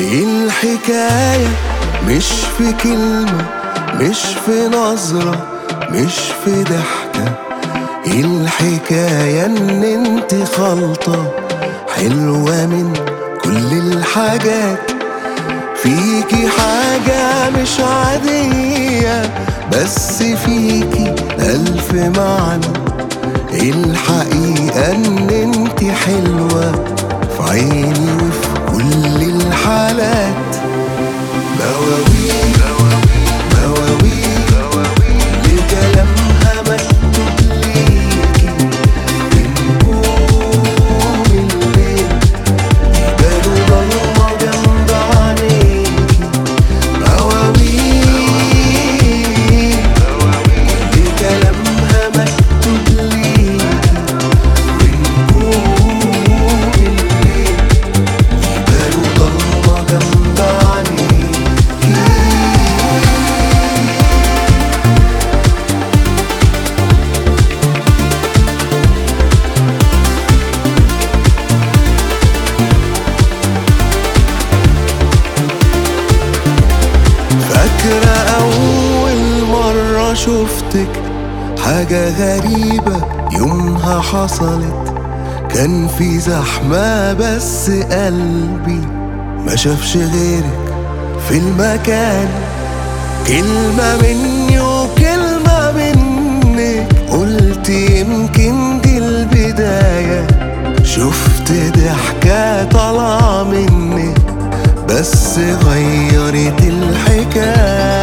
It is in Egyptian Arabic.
الحكاية مش في كلمة مش في نظرة مش في ضحكة الحكاية ان انت خلطة حلوة من كل الحاجات فيكي حاجة مش عادية بس فيكي ألف معنى الحقيقة ان انت حلوة في عيني وفي كل الحالات مواويل مواويل لكلامها مكتوب ليكي بنقوم الليل يبانوا ضلمة جنب عينيكي مواويل لكلامها مكتوب ليكي بنقوم الليل يبانوا ضلمة جنب عينيكي فاكرة أول مرة شفتك حاجة غريبة يومها حصلت كان في زحمة بس قلبي ما شافش غيرك في المكان كلمة مني وكلمة منك قلت يمكن دي البداية شفت ضحكة طالعة منك بس غيرت الحكاية